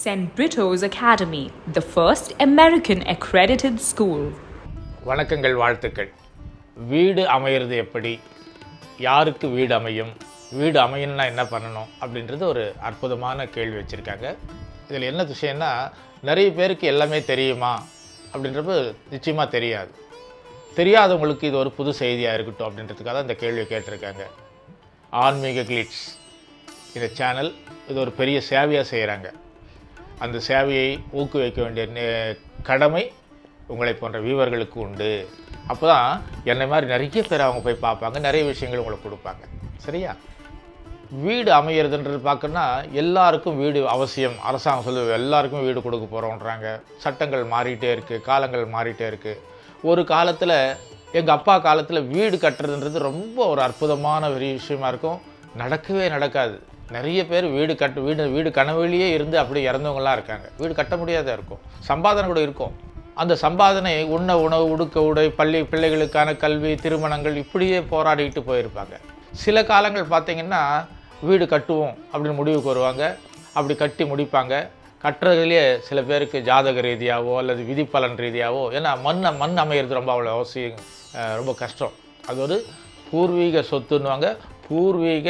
St. Brito's Academy, the first American accredited school. வணக்கங்கள் வாழ்த்துக்கள் வீடு அமையிறது எப்படி யாருக்கு வீடு அமையும் வீடு அமையணும்னா என்ன பண்ணணும் அப்படின்றது ஒரு அற்புதமான கேள்வி வச்சுருக்காங்க இதில் என்ன விஷயம்னா நிறைய பேருக்கு எல்லாமே தெரியுமா அப்படின்றப்ப நிச்சயமாக தெரியாது தெரியாதவங்களுக்கு இது ஒரு புது செய்தியாக இருக்கட்டும் அப்படின்றதுக்காக தான் இந்த கேள்வியை கேட்டிருக்காங்க ஆன்மீக கிளிட்ஸ் இந்த சேனல் இது ஒரு பெரிய சேவையாக செய்கிறாங்க அந்த சேவையை ஊக்குவிக்க வேண்டிய நே- கடமை உங்களை போன்ற வீவர்களுக்கு உண்டு அப்போ தான் என்னை மாதிரி நிறைய பேர் அவங்க போய் பார்ப்பாங்க நிறைய விஷயங்கள் உங்களுக்கு கொடுப்பாங்க சரியா வீடு அமையிறதுன்றது பார்க்கணுன்னா எல்லாருக்கும் வீடு அவசியம் அரசாங்கம் சொல்லு எல்லாருக்கும் வீடு கொடுக்க போகிறோன்றாங்க சட்டங்கள் மாறிட்டே இருக்குது காலங்கள் மாறிட்டே இருக்குது ஒரு காலத்தில் எங்கள் அப்பா காலத்தில் வீடு கட்டுறதுன்றது ரொம்ப ஒரு அற்புதமான ஒரு விஷயமா இருக்கும் நடக்கவே நடக்காது நிறைய பேர் வீடு கட்டு வீடு வீடு கனவுலேயே இருந்து அப்படி இறந்தவங்களாம் இருக்காங்க வீடு கட்ட முடியாத இருக்கும் சம்பாதனை கூட இருக்கும் அந்த சம்பாதனை உண்ண உணவு உடுக்க உடை பள்ளி பிள்ளைகளுக்கான கல்வி திருமணங்கள் இப்படியே போராடிட்டு போயிருப்பாங்க சில காலங்கள் பார்த்தீங்கன்னா வீடு கட்டுவோம் அப்படின்னு முடிவுக்கு வருவாங்க அப்படி கட்டி முடிப்பாங்க கட்டுறதுலேயே சில பேருக்கு ஜாதக ரீதியாவோ அல்லது விதிப்பலன் ரீதியாவோ ஏன்னா மண் மண் அமையிறது ரொம்ப அவ்வளோ அவசியம் அஹ் ரொம்ப கஷ்டம் அது ஒரு பூர்வீக சொத்துன்னுவாங்க பூர்வீக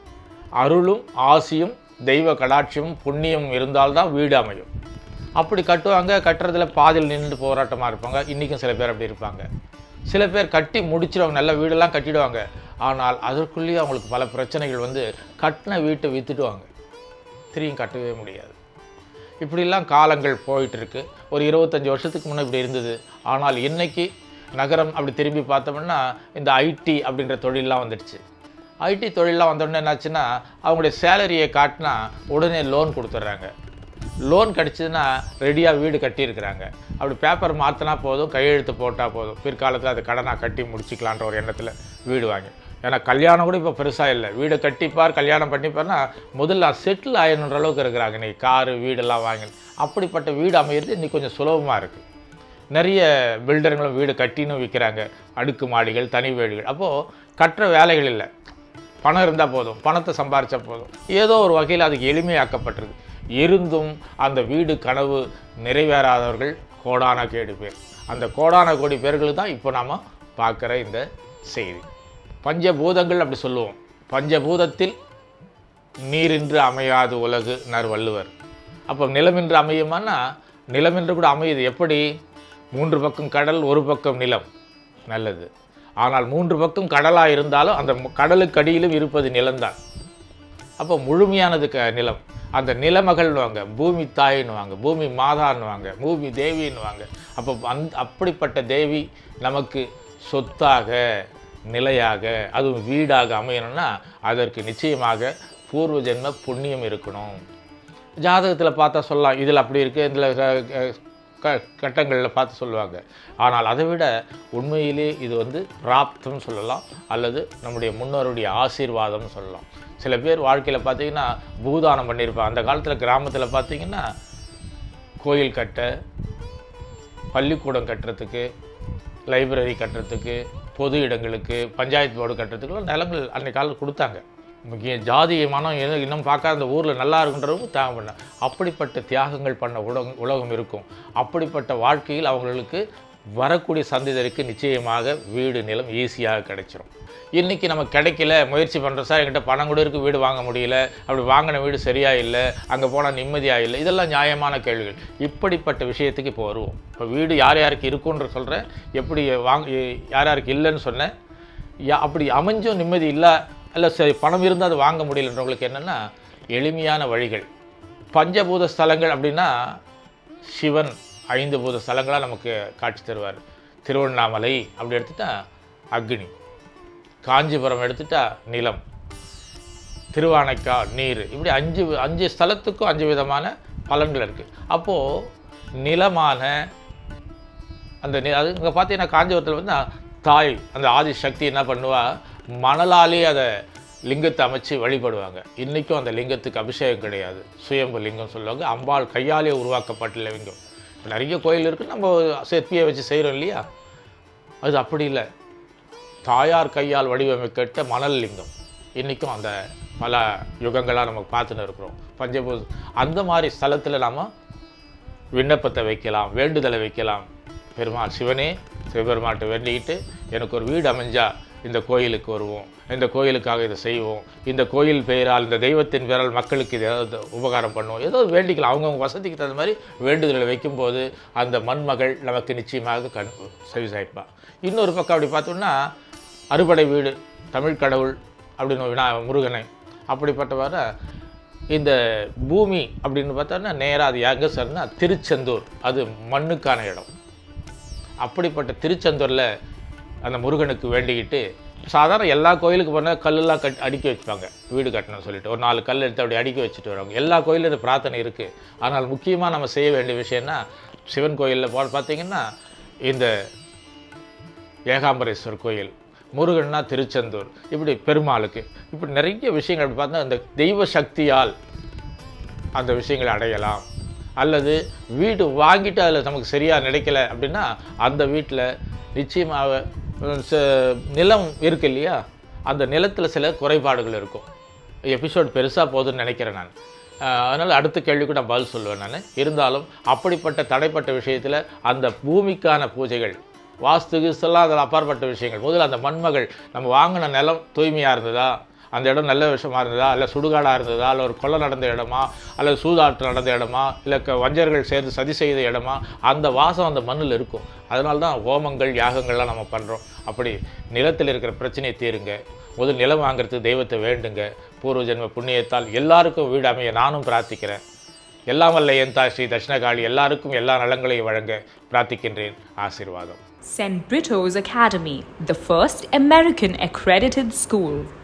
அருளும் ஆசியும் தெய்வ கடாட்சியும் புண்ணியம் இருந்தால்தான் வீடு அமையும் அப்படி கட்டுவாங்க கட்டுறதுல பாதியில் நின்று போராட்டமாக இருப்பாங்க இன்றைக்கும் சில பேர் அப்படி இருப்பாங்க சில பேர் கட்டி முடிச்சிடுவாங்க நல்ல வீடெல்லாம் கட்டிடுவாங்க ஆனால் அதற்குள்ளேயே அவங்களுக்கு பல பிரச்சனைகள் வந்து கட்டின வீட்டை வித்துடுவாங்க திரும்பியும் கட்டவே முடியாது இப்படிலாம் காலங்கள் போயிட்டு இருக்கு ஒரு இருபத்தஞ்சி வருஷத்துக்கு முன்னே இப்படி இருந்தது ஆனால் இன்னைக்கு நகரம் அப்படி திரும்பி பார்த்தோம்னா இந்த ஐடி அப்படின்ற தொழிலெலாம் வந்துடுச்சு ஐடி தொழிலெலாம் வந்தோடனே என்னாச்சுன்னா அவங்களுடைய சேலரியை காட்டினா உடனே லோன் கொடுத்துட்றாங்க லோன் கிடச்சிதுன்னா ரெடியாக வீடு கட்டியிருக்கிறாங்க அப்படி பேப்பர் மாற்றினா போதும் கையெழுத்து போட்டால் போதும் பிற்காலத்தில் அது கடனாக கட்டி முடிச்சிக்கலான்ற ஒரு எண்ணத்தில் வீடு வாங்கி ஏன்னா கல்யாணம் கூட இப்போ பெருசாக இல்லை வீடு கட்டிப்பார் கல்யாணம் பண்ணிப்பார்னா முதல்ல செட்டில் ஆயிடணுன்ற அளவுக்கு இருக்கிறாங்க இன்னைக்கு காரு வீடெல்லாம் வாங்கி அப்படிப்பட்ட வீடு அமையிறது இன்னைக்கு கொஞ்சம் சுலபமாக இருக்குது நிறைய பில்டர்களும் வீடு கட்டின்னு விற்கிறாங்க அடுக்கு மாடிகள் தனி வீடுகள் அப்போது கட்டுற வேலைகள் இல்லை பணம் இருந்தால் போதும் பணத்தை சம்பாரிச்சா போதும் ஏதோ ஒரு வகையில் அதுக்கு எளிமையாக்கப்பட்டிருக்கு இருந்தும் அந்த வீடு கனவு நிறைவேறாதவர்கள் கோடான கேடு பேர் அந்த கோடான கோடி பேர்களுக்கு தான் இப்போ நாம் பார்க்குற இந்த செய்தி பஞ்சபூதங்கள் அப்படி சொல்லுவோம் பஞ்சபூதத்தில் நீரின்று அமையாது உலகு நர் வள்ளுவர் அப்போ நிலமின்று அமையுமானா நிலமின்று கூட அமையுது எப்படி மூன்று பக்கம் கடல் ஒரு பக்கம் நிலம் நல்லது ஆனால் மூன்று பக்கம் கடலாக இருந்தாலும் அந்த மு- கடலுக்கு அடியிலும் இருப்பது நிலம்தான் அப்போ முழுமையானது க நிலம் அந்த நிலமகள்னுவாங்க பூமி தாயின்னுவாங்க பூமி மாதான்னுவாங்க பூமி தேவின்னுவாங்க அப்போ அந் அப்படிப்பட்ட தேவி நமக்கு சொத்தாக நிலையாக அதுவும் வீடாக அமையணும்னா அதற்கு நிச்சயமாக பூர்வ ஜென்ம புண்ணியம் இருக்கணும் ஜாதகத்தில் பார்த்தா சொல்லலாம் இதில் அப்படி இருக்குது இதில் க கட்டங்களில் பார்த்து சொல்லுவாங்க ஆனால் அதை விட உண்மையிலே இது வந்து பிராப்தம் சொல்லலாம் அல்லது நம்முடைய முன்னோருடைய ஆசீர்வாதம்னு சொல்லலாம் சில பேர் வாழ்க்கையில் பார்த்தீங்கன்னா பூதானம் பண்ணியிருப்பாங்க அந்த காலத்தில் கிராமத்தில் பார்த்தீங்கன்னா கோயில் கட்ட பள்ளிக்கூடம் கட்டுறதுக்கு லைப்ரரி கட்டுறதுக்கு பொது இடங்களுக்கு பஞ்சாயத்து போர்டு கட்டுறதுக்குலாம் நிலங்கள் அன்றைய காலத்தில் கொடுத்தாங்க முக்கிய ஜாதி மனம் எதுவும் இன்னும் பார்க்காத அந்த ஊரில் நல்லா இருக்குன்றவங்க தியாகம் பண்ண அப்படிப்பட்ட தியாகங்கள் பண்ண உலகம் உலகம் இருக்கும் அப்படிப்பட்ட வாழ்க்கையில் அவங்களுக்கு வரக்கூடிய சந்ததியருக்கு நிச்சயமாக வீடு நிலம் ஈஸியாக கிடைச்சிரும் இன்றைக்கி நம்ம கிடைக்கல முயற்சி பண்ணுறோம் சார் என்கிட்ட பணம் கூட இருக்குது வீடு வாங்க முடியல அப்படி வாங்கின வீடு சரியாக இல்லை அங்கே போனால் நிம்மதியாக இல்லை இதெல்லாம் நியாயமான கேள்விகள் இப்படிப்பட்ட விஷயத்துக்கு இப்போ வருவோம் இப்போ வீடு யார் யாருக்கு இருக்குன்ற சொல்கிறேன் எப்படி வாங்க யார் யாருக்கு இல்லைன்னு சொன்னேன் யா அப்படி அமைஞ்சும் நிம்மதி இல்லை இல்லை சரி பணம் இருந்தால் அது வாங்க முடியலன்றவங்களுக்கு என்னென்னா எளிமையான வழிகள் பஞ்சபூத ஸ்தலங்கள் அப்படின்னா சிவன் ஐந்து பூத ஸ்தலங்களாக நமக்கு காட்சி தருவார் திருவண்ணாமலை அப்படி எடுத்துட்டா அக்னி காஞ்சிபுரம் எடுத்துட்டா நிலம் திருவானைக்கா நீர் இப்படி அஞ்சு அஞ்சு ஸ்தலத்துக்கும் அஞ்சு விதமான பலன்கள் இருக்குது அப்போது நிலமான அந்த நி- அது இங்கே பார்த்தீங்கன்னா காஞ்சிபுரத்தில் வந்து தாய் அந்த ஆதிசக்தி என்ன பண்ணுவா மணலாலே அதை லிங்கத்தை அமைச்சு வழிபடுவாங்க இன்றைக்கும் அந்த லிங்கத்துக்கு அபிஷேகம் கிடையாது சுயம்பு லிங்கம் சொல்லுவாங்க அம்பாள் கையாலே உருவாக்கப்பட்ட லிங்கம் இப்ப நிறைய கோயில் இருக்குது நம்ம சிற்பியை வச்சு செய்கிறோம் இல்லையா அது அப்படி இல்லை தாயார் கையால் வடிவமைக்கப்பட்ட மணல் லிங்கம் இன்றைக்கும் அந்த பல யுகங்களாக நமக்கு பார்த்துன்னு இருக்கிறோம் பஞ்சபூ அந்த மாதிரி ஸ்தலத்தில் நாம் விண்ணப்பத்தை வைக்கலாம் வேண்டுதலை வைக்கலாம் பெருமாள் சிவனே சிவபெருமான்கிட்ட வேண்டிக்கிட்டு எனக்கு ஒரு வீடு அமைஞ்சா இந்த கோயிலுக்கு வருவோம் இந்த கோயிலுக்காக இதை செய்வோம் இந்த கோயில் பெயரால் இந்த தெய்வத்தின் பெயரால் மக்களுக்கு இது ஏதாவது உபகாரம் பண்ணுவோம் ஏதோ வேண்டிக்கலாம் அவங்கவுங்க வசதிக்கு தகுந்த மாதிரி வேண்டுதலை வைக்கும்போது அந்த மண்மகள் நமக்கு நிச்சயமாக கண் செவி சாய்ப்பா இன்னொரு பக்கம் அப்படி பார்த்தோம்னா அறுபடை வீடு தமிழ் கடவுள் அப்படின்னு வினா முருகனை அப்படிப்பட்டவர இந்த பூமி அப்படின்னு பார்த்தோன்னா நேராக அது எங்கே சார்னா திருச்செந்தூர் அது மண்ணுக்கான இடம் அப்படிப்பட்ட திருச்செந்தூரில் அந்த முருகனுக்கு வேண்டிக்கிட்டு சாதாரண எல்லா கோயிலுக்கு போனால் கல்லெல்லாம் கட் அடுக்கி வச்சுப்பாங்க வீடு கட்டணும்னு சொல்லிட்டு ஒரு நாலு கல் எடுத்து அப்படி அடுக்கி வச்சுட்டு வருவாங்க எல்லா கோயிலும் இந்த பிரார்த்தனை இருக்குது ஆனால் முக்கியமாக நம்ம செய்ய வேண்டிய விஷயம்னா சிவன் கோயிலில் போ பார்த்தீங்கன்னா இந்த ஏகாம்பரேஸ்வர் கோயில் முருகன்னா திருச்செந்தூர் இப்படி பெருமாளுக்கு இப்படி நிறைய விஷயங்கள் அப்படி பார்த்தா அந்த தெய்வ சக்தியால் அந்த விஷயங்களை அடையலாம் அல்லது வீடு வாங்கிட்டு அதில் நமக்கு சரியாக கிடைக்கல அப்படின்னா அந்த வீட்டில் நிச்சயமாக அஹ், ச- நிலம் இருக்கு இல்லையா அந்த நிலத்தில் சில குறைபாடுகள் இருக்கும் எபிசோட் பெருசாக போகுதுன்னு நினைக்கிறேன் நான் அதனால் அடுத்த கேள்விக்கு நான் பதில் சொல்லுவேன் நான் இருந்தாலும் அப்படிப்பட்ட தடைப்பட்ட விஷயத்தில் அந்த பூமிக்கான பூஜைகள் வாஸ்து கிஸ்தெல்லாம் அதில் அப்பாற்பட்ட விஷயங்கள் முதல்ல அந்த மண்மகள் நம்ம வாங்கின நிலம் தூய்மையாக இருந்ததா அந்த இடம் நல்ல விஷயமா இருந்ததா இல்லை சுடுகாடாக இருந்ததா இல்லை ஒரு கொலை நடந்த இடமா அல்லது சூதாட்டம் நடந்த இடமா இல்லை க- வஞ்சர்கள் சேர்ந்து சதி செய்த இடமா அந்த வாசம் அந்த மண்ணில் இருக்கும் அதனால தான் ஹோமங்கள் யாகங்கள்லாம் நம்ம பண்ணுறோம் அப்படி நிலத்தில் இருக்கிற பிரச்சனையை தீருங்க முதல் நிலம் வாங்குறதுக்கு தெய்வத்தை வேண்டுங்க பூர்வ ஜென்ம புண்ணியத்தால் எல்லாருக்கும் வீடு அமைய நானும் பிரார்த்திக்கிறேன் எல்லாம் வல்ல என் தாய் ஸ்ரீ தட்சிணகாளி எல்லாருக்கும் எல்லா நலங்களையும் வழங்க பிரார்த்திக்கின்றேன் ஆசீர்வாதம் St. Brito's Academy, the first American accredited school.